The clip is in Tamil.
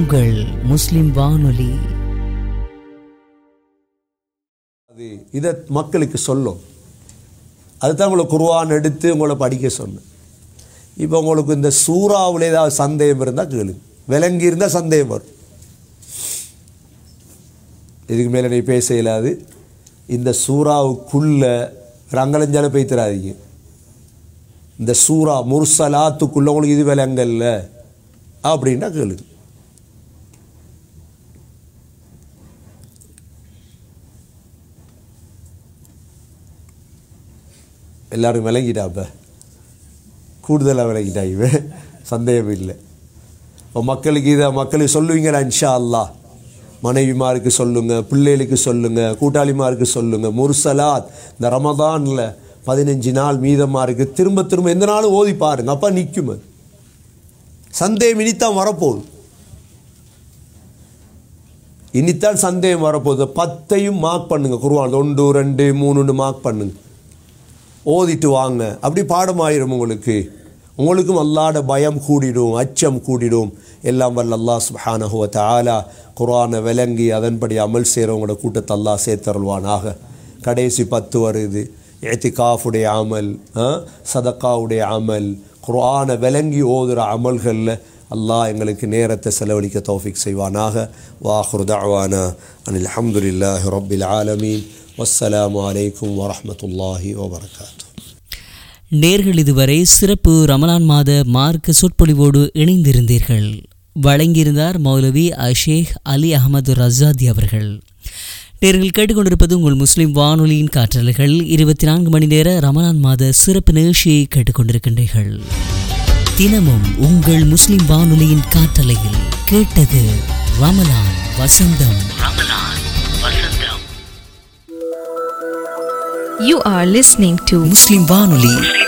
உங்கள் முஸ்லிம் வானொலி அது இதை மக்களுக்கு சொல்லும் அதுதான் உங்களை குர்ஆன் எடுத்து உங்களை படிக்க சொன்னேன் இப்போ உங்களுக்கு இந்த சூறாவில் ஏதாவது சந்தேகம் இருந்தால் கேளு விளங்கி இருந்தால் சந்தேகம் வரும் இதுக்கு மேலே நீ பேச இயலாது இந்த சூறாவுக்குள்ள ரங்கலஞ்சால பேய்த்திராதீங்க இந்த சூறா முர்சலாத்துக்குள்ள உங்களுக்கு இது விளங்கல்ல அப்படின்னா கேளு எல்லாரும் விளங்கிட்டா அப்போ கூடுதலாக விளங்கிட்டா இவன் சந்தேகம் இல்லை இப்போ மக்களுக்கு இதை மக்களுக்கு சொல்லுவீங்களா இன்ஷா அல்லாஹ் மனைவிமாருக்கு சொல்லுங்க பிள்ளைகளுக்கு சொல்லுங்க கூட்டாளிமாருக்கு சொல்லுங்க முர்சலாத் இந்த ரமதானில் பதினஞ்சு நாள் மீதமாக இருக்கு திரும்ப திரும்ப எந்த நாளும் ஓதி பாருங்க அப்போ நிற்கும் அது சந்தேகம் இனித்தான் வரப்போகுது இனித்தான் சந்தேகம் வரப்போகுது பத்தையும் மார்க் பண்ணுங்க குருவான் ஒன்று ரெண்டு மூணுன்னு மார்க் பண்ணுங்க ஓதிட்டு வாங்க அப்படி பாடமாயிரும் உங்களுக்கு உங்களுக்கும் அல்லாட பயம் கூடிடும் அச்சம் கூடிடும் எல்லாம் வல்ல அல்லாஹ் சுப்ஹானஹு வ தஆலா குர்ஆனை விளங்கி அதன்படி அமல் செய்கிறவங்களோட கூட்டத்தை அல்லாஹ் சேர்த்தருள்வானாக கடைசி பத்து வருது ஏத்திகாஃபுடைய அமல் ஆ, சதக்காவுடைய அமல் குர்ஆனை விளங்கி ஓதுற அமல்களில் அல்லாஹ் எங்களுக்கு நேரத்தை செலவழிக்க தௌஃபிக் செய்வானாக வாஹுரு தஅவானா அனில் அல்ஹம்துலில்லாஹி ரப்பில் ஆலமீன் வஸ்ஸலாமு அலைக்கும் வரஹ்மத்துல்லாஹி வபரகாத்து நேர்கள் இதுவரை சிறப்பு ரமலான் மாத மார்க்க சொற்பொழிவோடு இணைந்திருந்தீர்கள் வழங்கியிருந்தார் மௌலவி அஷேக் அலி அகமது ரசாதி அவர்கள் நேர்கள் கேட்டுக்கொண்டிருப்பது உங்கள் முஸ்லிம் வானொலியின் காற்றலைகள் இருபத்தி நான்கு மணி நேர ரமலான் மாத சிறப்பு நிகழ்ச்சியை கேட்டுக்கொண்டிருக்கின்றீர்கள் தினமும் உங்கள் முஸ்லிம் வானொலியின் காற்றலையில் கேட்டது ரமலான் வசந்தம் ரமலான் வசந்தம் You are listening to முஸ்லிம் வானொலி